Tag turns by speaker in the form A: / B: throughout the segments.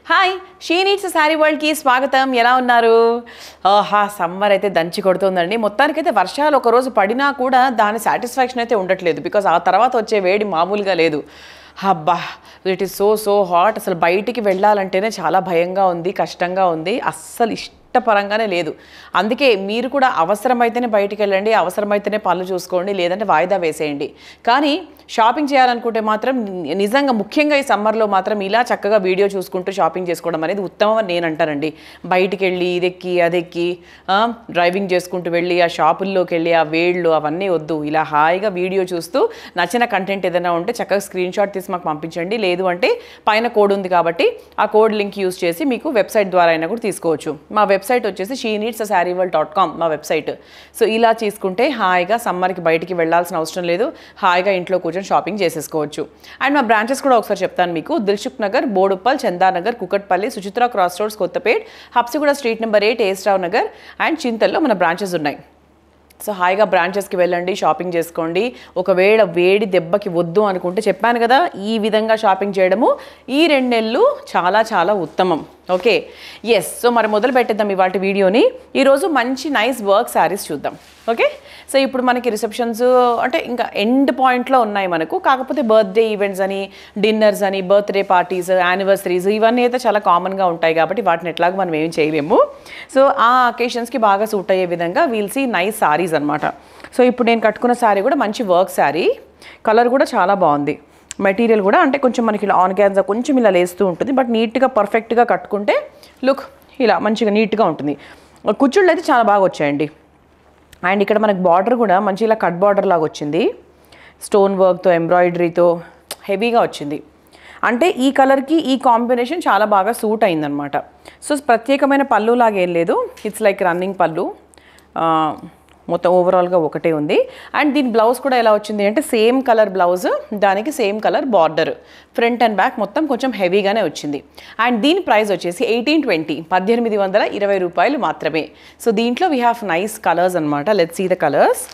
A: Hi she needs saree వరల్డ్కి స్వాగతం ఎలా ఉన్నారు ఆహా సమ్మర్ అయితే దంచి కొడుతుందండి మొత్తానికైతే వర్షాలు ఒక రోజు పడినా కూడా దాని సాటిస్ఫాక్షన్ అయితే ఉండట్లేదు బికాజ్ ఆ తర్వాత వచ్చే వేడి మామూలుగా లేదు అబ్బా it is so so hot అసలు బయటికి వెళ్ళాలంటేనే చాలా భయంగా ఉంది కష్టంగా ఉంది అస్సలు ఇష్టపరంగానే లేదు అందుకే మీరు కూడా అవసరమైతేనే బయటికి వెళ్ళండి అవసరమైతేనే పనులు చూసుకోండి లేదంటే వాయిదా వేసేయండి కానీ షాపింగ్ చేయాలనుకుంటే మాత్రం ని- నిజంగా ముఖ్యంగా ఈ సమ్మర్లో మాత్రం ఇలా చక్కగా వీడియో చూసుకుంటూ షాపింగ్ చేసుకోవడం అనేది ఉత్తమం అని నేను అంటానండి బయటికి వెళ్ళి ఇదెక్కి అదెక్కి ఆ, డ్రైవింగ్ చేసుకుంటూ వెళ్ళి ఆ షాపుల్లోకి వెళ్ళి ఆ వేళ్ళు అవన్నీ వద్దు ఇలా హాయిగా వీడియో చూస్తూ నచ్చిన కంటెంట్ ఏదైనా ఉంటే చక్కగా స్క్రీన్ షాట్ తీసి మాకు పంపించండి లేదు అంటే పైన కోడ్ ఉంది కాబట్టి ఆ కోడ్ లింక్ యూస్ చేసి మీకు వెబ్సైట్ ద్వారా అయినా కూడా తీసుకోవచ్చు మా వెబ్సైట్ వచ్చేసి she needs saree world dot com మా వెబ్సైట్ సో ఇలా తీసుకుంటే హాయిగా సమ్మర్కి బయటికి వెళ్ళాల్సిన అవసరం లేదు హాయిగా ఇంట్లో కూర్చొని షాపింగ్ చేసేసుకోవచ్చు అండ్ మా బ్రాంచెస్ కూడా ఒకసారి చెప్తాను మీకు Dilsukh Nagar Boduppal Chandanagar Kukatpally Suchitra cross roads Kothapet Habsiguda street number eight SR Nagar and చింతల్లో మన బ్రాంచెస్ ఉన్నాయి సో హాయిగా బ్రాంచెస్కి వెళ్ళండి షాపింగ్ చేసుకోండి ఒకవేళ వేడి దెబ్బకి వద్దు అనుకుంటే చెప్పాను కదా ఈ విధంగా షాపింగ్ చేయడము ఈ రెండు నెలలు చాలా చాలా ఉత్తమం ఓకే ఎస్ సో మరి మొదలు పెట్టేద్దాం ఇవాళ వీడియోని ఈరోజు మంచి నైస్ వర్క్ శారీస్ చూద్దాం ఓకే సో ఇప్పుడు మనకి రిసెప్షన్స్ అంటే ఇంకా ఎండ్ పాయింట్లో ఉన్నాయి మనకు కాకపోతే బర్త్డే ఈవెంట్స్ అని డిన్నర్స్ అని బర్త్డే పార్టీస్ యానివర్సరీస్ ఇవన్నీ అయితే చాలా కామన్గా ఉంటాయి కాబట్టి వాటిని ఎట్లాగో మనం ఏం చేయలేము సో ఆ అకేషన్స్కి బాగా సూట్ అయ్యే విధంగా వీల్ సీ నైస్ సారీస్ అనమాట సో ఇప్పుడు నేను కట్టుకున్న శారీ కూడా మంచి వర్క్ శారీ కలర్ కూడా చాలా బాగుంది మెటీరియల్ కూడా అంటే కొంచెం మనకి ఇలా ఆన్ గ్యాన్జా కొంచెం ఇలా లేస్తూ ఉంటుంది బట్ నీట్గా పర్ఫెక్ట్గా కట్టుకుంటే లుక్ ఇలా మంచిగా నీట్గా ఉంటుంది కుచ్చుళ్ళు అయితే చాలా బాగా వచ్చాయండి అండ్ ఇక్కడ మనకి బార్డర్ కూడా మంచి ఇలా కట్ బార్డర్ లాగా వచ్చింది స్టోన్ వర్క్తో ఎంబ్రాయిడరీతో హెవీగా వచ్చింది అంటే ఈ కలర్కి ఈ కాంబినేషన్ చాలా బాగా సూట్ అయిందనమాట సో ప్రత్యేకమైన పళ్ళు లాగా ఏం లేదు ఇట్స్ లైక్ రన్నింగ్ పళ్ళు ఆ, మొత్తం ఓవరాల్గా ఒకటే ఉంది అండ్ దీని బ్లౌజ్ కూడా ఎలా వచ్చింది అంటే సేమ్ కలర్ బ్లౌజ్ దానికి same colour border front and back మొత్తం కొంచెం హెవీగానే వచ్చింది అండ్ దీని ప్రైస్ వచ్చేసి ఎయిటీన్ ట్వంటీ పద్దెనిమిది వందల ఇరవై రూపాయలు మాత్రమే సో దీంట్లో వీ హ్యావ్ నైస్ కలర్స్ అనమాట let see the colours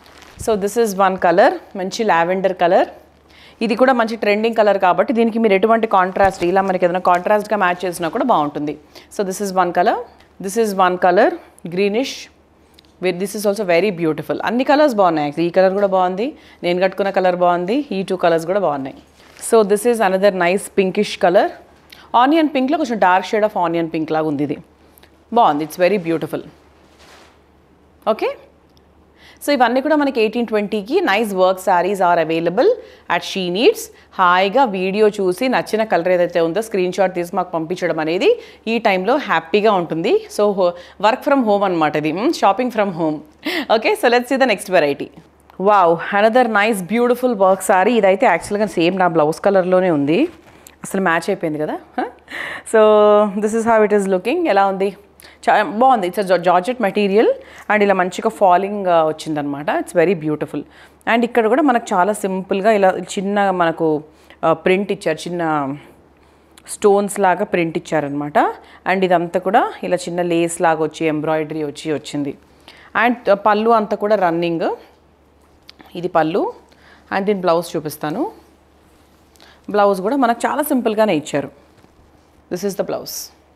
A: so this is one colour మంచి లావెండర్ కలర్ ఇది కూడా మంచి ట్రెండింగ్ కలర్ కాబట్టి దీనికి మీరు ఎటువంటి కాంట్రాస్ట్ ఇలా మనకి ఏదైనా కాంట్రాస్ట్గా మ్యాచ్ చేసినా కూడా బాగుంటుంది so this is one colour this is one colour greenish with this is also very beautiful అన్ని కలర్స్ బాగున్నాయి actually. ఈ కలర్ కూడా బాగుంది నేను కట్టుకున్న కలర్ బాగుంది ఈ టూ కలర్స్ కూడా బాగున్నాయి so this is another nice pinkish colour onion పింక్లో కొంచెం dark shade of onion pink లాగా ఉంది ఇది బాగుంది it's very beautiful okay so ఇవన్నీ కూడా మనకి ఎయిటీన్ ట్వంటీకి nice work sarees are available at she needs హాయిగా వీడియో చూసి నచ్చిన కలర్ ఏదైతే ఉందో స్క్రీన్ షాట్ తీసి మాకు పంపించడం అనేది ఈ టైంలో హ్యాపీగా ఉంటుంది సో వర్క్ ఫ్రమ్ హోమ్ అనమాట ఇది shopping from home okay so let's see the next variety wow another nice beautiful work saree ఇదైతే యాక్చువల్గా సేమ్ నా బ్లౌజ్ కలర్లోనే ఉంది అసలు మ్యాచ్ అయిపోయింది కదా so this is how it is looking ఎలా ఉంది చా బాగుంది ఇట్స్ జార్జెట్ మెటీరియల్ అండ్ ఇలా మంచిగా ఫాలింగ్ వచ్చిందనమాట ఇట్స్ వెరీ బ్యూటిఫుల్ అండ్ ఇక్కడ కూడా మనకు చాలా సింపుల్గా ఇలా చిన్న మనకు ప్రింట్ ఇచ్చారు చిన్న స్టోన్స్ లాగా ప్రింట్ ఇచ్చారనమాట అండ్ ఇదంతా కూడా ఇలా చిన్న లేస్ లాగా వచ్చి ఎంబ్రాయిడరీ వచ్చి వచ్చింది అండ్ పళ్ళు అంతా కూడా రన్నింగ్ ఇది పళ్ళు అండ్ దీని బ్లౌజ్ చూపిస్తాను బ్లౌజ్ కూడా మనకు చాలా సింపుల్గానే ఇచ్చారు this is the blouse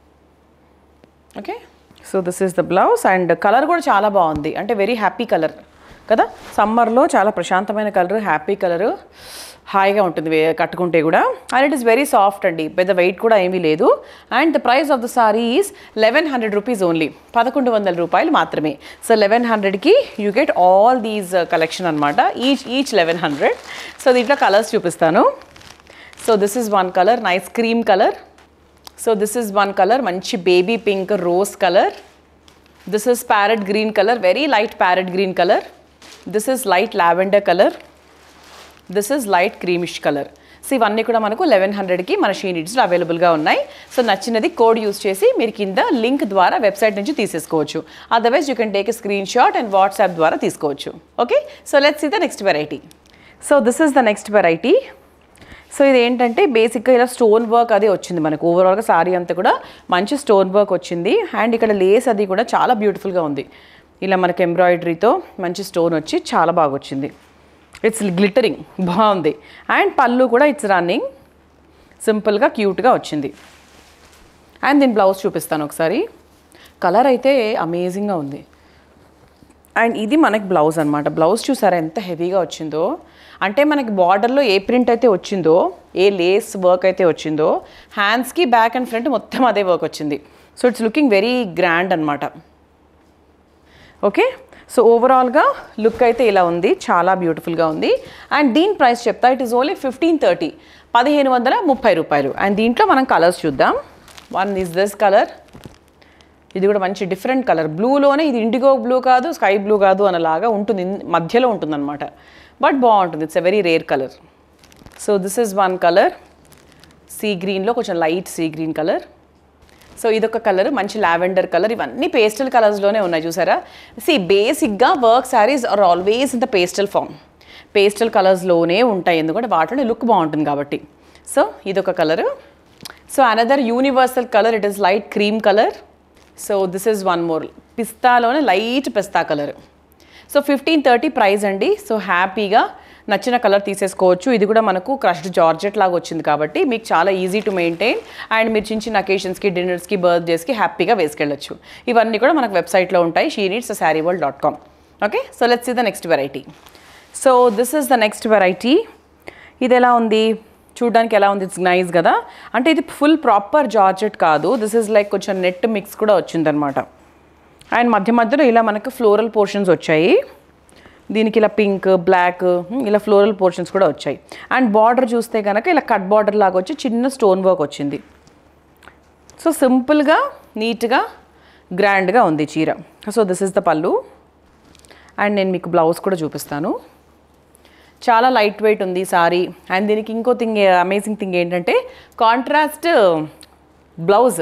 A: okay so this is the blouse and colour కూడా చాలా బాగుంది అంటే వెరీ హ్యాపీ కలర్ కదా సమ్మర్లో చాలా ప్రశాంతమైన కలర్ హ్యాపీ కలర్ హాయిగా ఉంటుంది వే- కట్టుకుంటే కూడా and it is very soft అండి పెద్ద వెయిట్ కూడా ఏమీ లేదు and the price of the saree is eleven hundred rupees only పదకొండు వందల రూపాయలు మాత్రమే సో లెవెన్ హండ్రెడ్కి you get all these collection అనమాట each each eleven hundred so దీంట్లో కలర్స్ చూపిస్తాను so this is one colour nice cream colour so this is one colour మంచి baby pink rose colour this is parrot green colour very light parrot green colour this is light lavender colour this is light creamish colour so ఇవన్నీ కూడా మనకు eleven హండ్రెడ్కి మన she నీడ్స్లో అవైలబుల్గా ఉన్నాయి so నచ్చినది code use చేసి మీరు కింద లింక్ ద్వారా వెబ్సైట్ నుంచి తీసేసుకోవచ్చు otherwise you can take a screenshot and WhatsApp ద్వారా తీసుకోవచ్చు okay so let's see the next variety so this is the next variety so ఇది ఏంటంటే బేసిక్గా ఇలా స్టోన్ వర్క్ అది వచ్చింది మనకు ఓవరాల్గా సారీ అంతా కూడా మంచి స్టోన్ వర్క్ వచ్చింది అండ్ ఇక్కడ లేస్ అది కూడా చాలా బ్యూటిఫుల్గా ఉంది ఇలా మనకి ఎంబ్రాయిడరీతో మంచి స్టోన్ వచ్చి చాలా బాగా వచ్చింది ఇట్స్ గ్లిటరింగ్ బాగుంది అండ్ పళ్ళు కూడా ఇట్స్ రన్నింగ్ సింపుల్గా క్యూట్గా వచ్చింది అండ్ దీని బ్లౌజ్ చూపిస్తాను ఒకసారి కలర్ అయితే అమేజింగ్గా ఉంది అండ్ ఇది మనకి బ్లౌజ్ అనమాట బ్లౌజ్ చూసారా ఎంత హెవీగా వచ్చిందో అంటే మనకి బార్డర్లో ఏ ప్రింట్ అయితే వచ్చిందో ఏ లేస్ వర్క్ అయితే వచ్చిందో హ్యాండ్స్కి బ్యాక్ అండ్ ఫ్రంట్ మొత్తం అదే వర్క్ వచ్చింది so it's looking very grand అనమాట ఓకే సో ఓవరాల్గా లుక్ అయితే ఇలా ఉంది చాలా బ్యూటిఫుల్గా ఉంది అండ్ దీని ప్రైస్ చెప్తా it is only fifteen thirty పదిహేను వందల ముప్పై రూపాయలు అండ్ దీంట్లో మనం కలర్స్ చూద్దాం వన్ ఇస్ దిస్ కలర్ ఇది కూడా మంచి డిఫరెంట్ కలర్ బ్లూలోనే ఇది ఇండిగో బ్లూ కాదు స్కై బ్లూ కాదు అనేలాగా ఉంటుంది ఇన్- మధ్యలో ఉంటుంది అనమాట బట్ బాగుంటుంది it's a very rare colour so this is one colour sea గ్రీన్లో కొంచెం light sea green colour so ఇదొక కలర్ మంచి లావెండర్ కలర్ ఇవన్నీ పేస్టల్ కలర్స్లోనే ఉన్నాయి చూసారా సి బేసిక్గా work sarees are always in the pastel form pastel కలర్స్లోనే ఉంటాయి ఎందుకంటే వాటిలో లుక్ బాగుంటుంది కాబట్టి సో ఇదొక colour so another universal colour it is light cream colour so this is one more పిస్తాలోనే light pista colour so fifteen thirty price అండి so హ్యాపీగా నచ్చిన కలర్ తీసేసుకోవచ్చు ఇది కూడా మనకు క్రష్డ్ జార్జెట్ లాగా వచ్చింది కాబట్టి మీకు చాలా ఈజీ టు మెయింటైన్ అండ్ మీరు చిన్న చిన్న అకేషన్స్కి డిన్నర్స్కి బర్త్డేస్కి హ్యాపీగా వేసుకెళ్ళొచ్చు ఇవన్నీ కూడా మనకు వెబ్సైట్లో ఉంటాయి she needs saree world dot com okay so let's see the next variety so this is the next variety ఇది ఎలా ఉంది చూడడానికి ఎలా ఉంది ఇట్స్ నైస్ కదా అంటే ఇది ఫుల్ ప్రాపర్ జార్జెట్ కాదు దిస్ ఇస్ లైక్ కొంచెం నెట్ మిక్స్ కూడా వచ్చిందనమాట అండ్ మధ్య మధ్యలో ఇలా మనకు ఫ్లోరల్ పోర్షన్స్ వచ్చాయి దీనికి ఇలా పింక్ బ్లాక్ ఇలా ఫ్లోరల్ పోర్షన్స్ కూడా వచ్చాయి అండ్ బార్డర్ చూస్తే కనుక ఇలా కట్ బార్డర్ లాగా వచ్చి చిన్న స్టోన్ వర్క్ వచ్చింది సో సింపుల్గా నీట్గా గ్రాండ్గా ఉంది చీర so this is the pallu and నేను మీకు బ్లౌజ్ కూడా చూపిస్తాను చాలా లైట్ వెయిట్ ఉంది సారీ అండ్ దీనికి ఇంకో థింగ్ అమేజింగ్ థింగ్ ఏంటంటే కాంట్రాస్ట్ బ్లౌజ్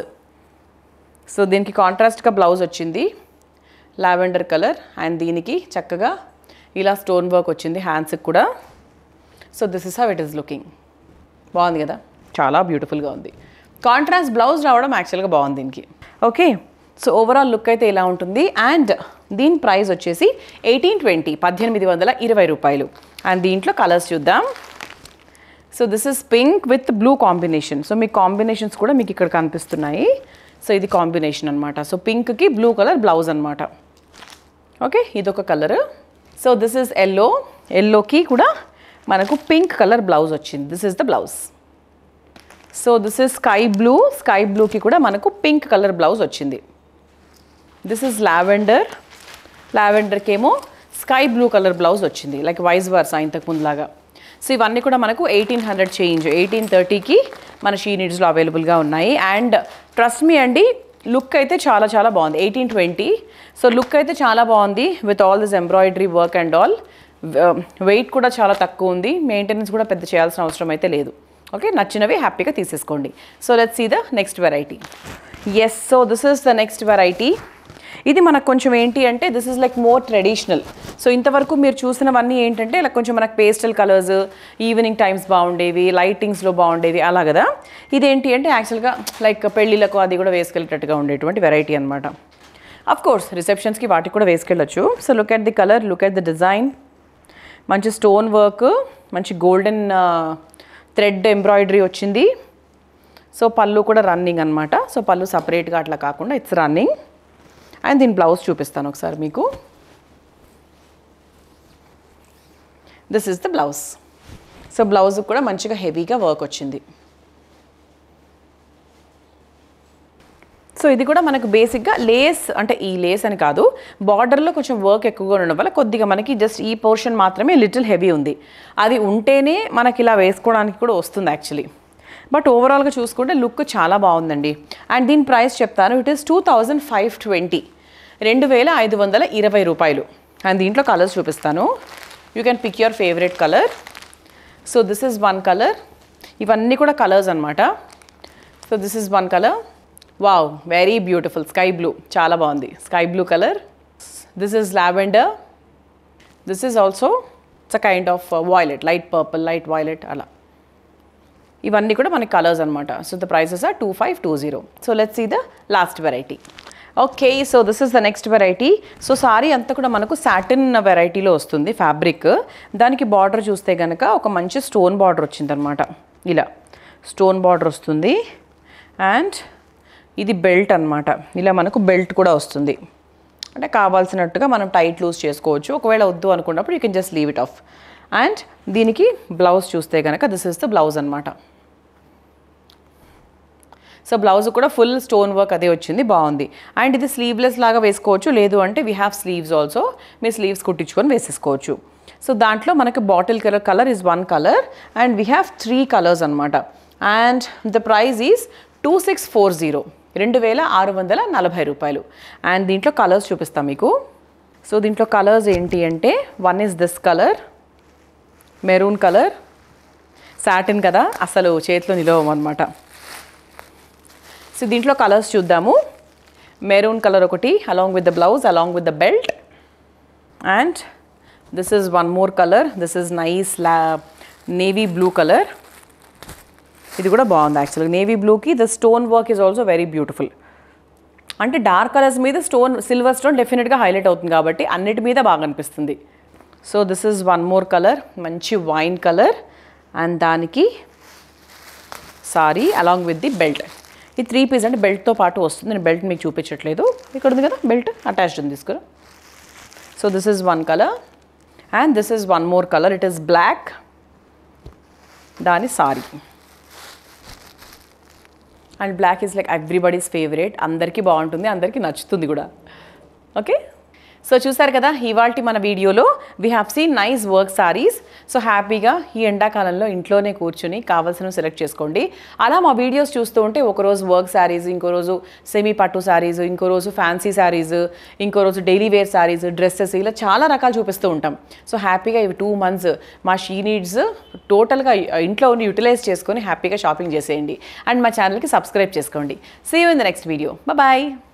A: సో దీనికి కాంట్రాస్ట్గా బ్లౌజ్ వచ్చింది లావెండర్ కలర్ అండ్ దీనికి చక్కగా ఇలా స్టోన్ వర్క్ వచ్చింది హ్యాండ్స్కి కూడా so this is how it is looking బాగుంది కదా చాలా బ్యూటిఫుల్గా ఉంది కాంట్రాస్ట్ బ్లౌజ్ రావడం యాక్చువల్గా బాగుంది దీనికి ఓకే సో ఓవరాల్ లుక్ అయితే ఇలా ఉంటుంది అండ్ దీని ప్రైస్ వచ్చేసి ఎయిటీన్ ట్వంటీ పద్దెనిమిది వందల ఇరవై రూపాయలు అండ్ దీంట్లో కలర్స్ చూద్దాం so this is pink with blue combination so మీ కాంబినేషన్స్ కూడా మీకు ఇక్కడ కనిపిస్తున్నాయి సో ఇది కాంబినేషన్ అనమాట సో పింక్కి బ్లూ కలర్ బ్లౌజ్ అనమాట ఓకే ఇదొక colour so this is yellow ఎల్లోకి కూడా మనకు పింక్ కలర్ బ్లౌజ్ వచ్చింది this is the blouse so this is sky blue sky బ్లూకి కూడా మనకు పింక్ కలర్ బ్లౌజ్ వచ్చింది దిస్ ఇస్ లావెండర్ లావెండర్కి ఏమో స్కై బ్లూ కలర్ బ్లౌజ్ వచ్చింది లైక్ వైజ్ వర్స్ ఇంతకు ముందులాగా సో ఇవన్నీ కూడా మనకు ఎయిటీన్ హండ్రెడ్ చేంజ్ ఎయిటీన్ థర్టీకి మన షీ నీడ్స్లో అవైలబుల్గా ఉన్నాయి అండ్ ట్రస్ట్ మీ అండి లుక్ అయితే చాలా చాలా బాగుంది ఎయిటీన్ ట్వంటీ సో లుక్ అయితే చాలా బాగుంది with all this embroidery work and all weight కూడా చాలా తక్కువ ఉంది మెయింటెనెన్స్ కూడా పెద్ద చేయాల్సిన అవసరం అయితే లేదు ఓకే నచ్చినవి హ్యాపీగా తీసేసుకోండి so let's see the next variety yes so this is the next variety ఇది మనకు కొంచెం ఏంటి అంటే this is like more traditional so ఇంతవరకు మీరు చూసినవన్నీ ఏంటంటే ఇలా కొంచెం మనకు పేస్టల్ కలర్స్ ఈవినింగ్ టైమ్స్ బాగుండేవి లైటింగ్స్లో బాగుండేవి అలా కదా ఇదేంటి అంటే యాక్చువల్గా లైక్ పెళ్ళిళ్ళకు అది కూడా వేసుకెళ్ళేటట్టుగా ఉండేటువంటి వెరైటీ అనమాట అఫ్ కోర్స్ రిసెప్షన్స్కి వాటికి కూడా వేసుకెళ్ళొచ్చు so look at the colour look at the design మంచి స్టోన్ వర్క్ మంచి గోల్డెన్ థ్రెడ్ ఎంబ్రాయిడరీ వచ్చింది సో పళ్ళు కూడా రన్నింగ్ అనమాట సో పళ్ళు సపరేట్గా అట్లా కాకుండా ఇట్స్ రన్నింగ్ అండ్ దీని బ్లౌజ్ చూపిస్తాను ఒకసారి మీకు this is the blouse so blouse కూడా మంచిగా హెవీగా వర్క్ వచ్చింది సో ఇది కూడా మనకు బేసిక్గా లేస్ అంటే ఈ లేస్ అని కాదు బార్డర్లో కొంచెం వర్క్ ఎక్కువగా ఉండడం వల్ల కొద్దిగా మనకి జస్ట్ ఈ పోర్షన్ మాత్రమే లిటిల్ హెవీ ఉంది అది ఉంటేనే మనకి ఇలా వేసుకోవడానికి కూడా వస్తుంది యాక్చువల్లీ బట్ ఓవరాల్గా చూసుకుంటే లుక్ చాలా బాగుందండి అండ్ దీని ప్రైస్ చెప్తాను it is two thousand five twenty రెండు వేల ఐదు వందల ఇరవై రూపాయలు అండ్ దీంట్లో కలర్స్ చూపిస్తాను you can pick your favourite colour so this is one colour ఇవన్నీ కూడా కలర్స్ అనమాట so this is one colour wow very beautiful sky blue చాలా బాగుంది sky blue colour this is lavender this is also it's a kind of violet light purple light violet అలా ఇవన్నీ కూడా మనకి colours అనమాట so the prices are two five two zero so let's see the last variety okay so this is the next variety so saree అంతా కూడా మనకు satin వెరైటీలో వస్తుంది ఫ్యాబ్రిక్ దానికి బార్డర్ చూస్తే కనుక ఒక మంచి స్టోన్ బార్డర్ వచ్చిందనమాట ఇలా స్టోన్ బార్డర్ వస్తుంది అండ్ ఇది బెల్ట్ అన్నమాట ఇలా మనకు బెల్ట్ కూడా వస్తుంది అంటే కావాల్సినట్టుగా మనం టైట్ లూజ్ చేసుకోవచ్చు ఒకవేళ వద్దు అనుకున్నప్పుడు you can just leave it off and దీనికి బ్లౌజ్ చూస్తే కనుక దిస్ ఇస్ ద బ్లౌజ్ అనమాట సో బ్లౌజ్ కూడా ఫుల్ స్టోన్ వర్క్ అదే వచ్చింది బాగుంది అండ్ ఇది స్లీవ్లెస్ లాగా వేసుకోవచ్చు లేదు అంటే వీ హ్యావ్ స్లీవ్స్ ఆల్సో మీరు స్లీవ్స్ కుట్టించుకొని వేసేసుకోవచ్చు సో దాంట్లో మనకి bottle colour colour is one colour and we have three colours అనమాట and the price is two six four zero రెండు వేల ఆరు వందల నలభై రూపాయలు అండ్ దీంట్లో కలర్స్ చూపిస్తాం మీకు సో దీంట్లో కలర్స్ ఏంటి అంటే one is this colour maroon colour satin కదా అసలు చేతిలో నిలవమన్నమాట సో దీంట్లో కలర్స్ చూద్దాము మెరూన్ కలర్ ఒకటి along with the blouse along with the belt and this is one more colour this is nice లా నేవీ బ్లూ కలర్ ఇది కూడా బాగుంది యాక్చువల్గా నేవీ బ్లూకి the stone work is also very beautiful అంటే dark colours మీద stone silver stone డెఫినెట్గా highlight అవుతుంది కాబట్టి అన్నిటి మీద బాగా అనిపిస్తుంది so this is one more colour మంచి వైన్ కలర్ అండ్ దానికి sari along with the belt ఈ త్రీ పీస్ అంటే బెల్ట్తో పాటు వస్తుంది నేను బెల్ట్ మీకు చూపించట్లేదు ఇక్కడ ఉంది కదా బెల్ట్ అటాచ్డ్ ఉంది తీసుకురా so this is one colour and this is one more colour it is black దాని sari and black is like everybody's favourite అందరికీ బాగుంటుంది అందరికీ నచ్చుతుంది కూడా ఓకే సో చూసారు కదా ఇవాళ మన వీడియోలో we have seen nice work saris so హ్యాపీగా ఈ ఎండాకాలంలో ఇంట్లోనే కూర్చుని కావాల్సినవి సెలెక్ట్ చేసుకోండి అలా మా వీడియోస్ చూస్తూ ఉంటే ఒక రోజు వర్క్ శారీస్ ఇంకో రోజు సెమీ పట్టు శారీస్ ఇంకో రోజు ఫ్యాన్సీ శారీస్ ఇంకో రోజు డైలీ వేర్ శారీస్ డ్రెస్సెస్ ఇలా చాలా రకాలు చూపిస్తూ ఉంటాం సో హ్యాపీగా ఇవి టూ మంత్స్ మా షీ నీడ్స్ టోటల్గా ఇంట్లో ఉండి యూటిలైజ్ చేసుకొని హ్యాపీగా షాపింగ్ చేసేయండి అండ్ మా ఛానల్కి సబ్స్క్రైబ్ చేసుకోండి see you in the next video bye